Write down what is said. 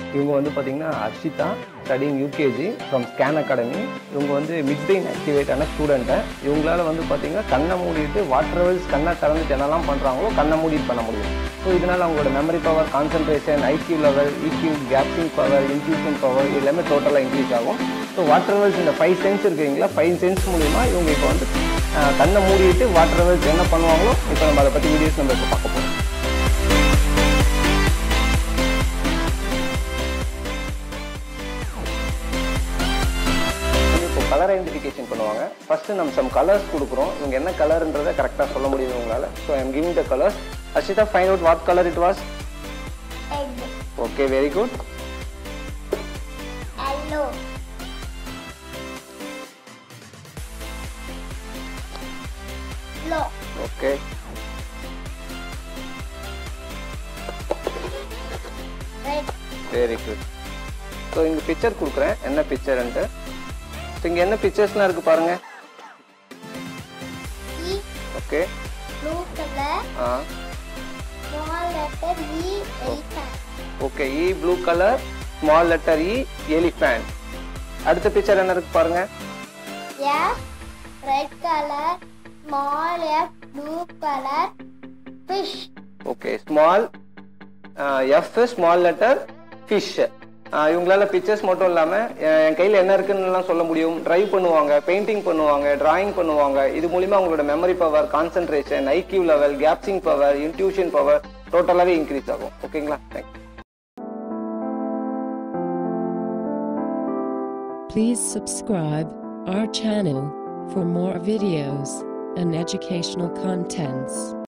இவங்க வந்து பார்த்தீங்கன்னா Arshitha studying UKG from scan academy இவங்க வந்து மிட் பிரெயின் ஆக்டிவேட்டான ஸ்டூடெண்ட்டை இவங்களால வந்து பார்த்தீங்கன்னா கண்ணை மூடிட்டு வாட்டர் வெல்ஸ் கண்ணை திறந்துட்டு என்னெல்லாம் பண்ணுறாங்களோ கண்ணை மூடிட்டு பண்ண முடியும் ஸோ இதனால் அவங்களோட memory power concentration IQ level EQ கேப்சிங் பவர் இன்ட்யூஷன் பவர் எல்லாமே டோட்டலாக இன்க்ரீஸ் ஆகும் ஸோ வாட்டர் வெல்ஸ் இந்த ஃபைவ் சென்ஸ் இருக்குங்களா ஃபைவ் சென்ஸ் மூலிமா இவங்க இப்போ வந்து அஹ், கண்ணை மூடிட்டு வாட்டர் வெல்ஸ் என்ன பண்ணுவாங்களோ இப்போ நம்ம அதை பற்றி வீடியோஸ் நம்ம இப்போ பார்க்க போகிறோம் இப்போ கலர் ஐடென்டிஃபிகேஷன் பண்ணுவாங்க ஃபர்ஸ்ட் நம்ம சம் கலர்ஸ் கொடுக்குறோம் இவங்க என்ன கலர்ன்றதை கரெக்டாக சொல்ல முடியும் உங்களால் so I'm giving the colours Arshitha find out what colour it was egg, okay very good yellow, yellow, okay red, very good so இங்கே பிக்சர் கொடுக்குறேன் என்ன பிக்சர்ன்ட்டு ஸோ இங்கே என்ன பிக்சர்ஸ்லாம் இருக்குது பாருங்க E, ஓகே blue color, ஆ small letter E, elephant. Okay E blue colour small letter E elephant அடுத்த picture என்ன இருக்கு பாருங்க F, red color, small F, blue color, fish. Okay small F small letter fish இவங்களால pictures மட்டும் இல்லாம அஹ், என் கையில் என்ன இருக்குன்னுலாம் சொல்ல முடியும் டிரைவ் பண்ணுவாங்க பெயிண்டிங் பண்ணுவாங்க டிராயிங் பண்ணுவாங்க இது மூலியமா அவங்களோட memory power concentration IQ level கேப்சிங் பவர் இன்ட்யூஷன் பவர் டோட்டலாகவே இன்க்ரீஸ் ஆகும் ஓகேங்களா thank you Please subscribe our channel for more videos and educational contents.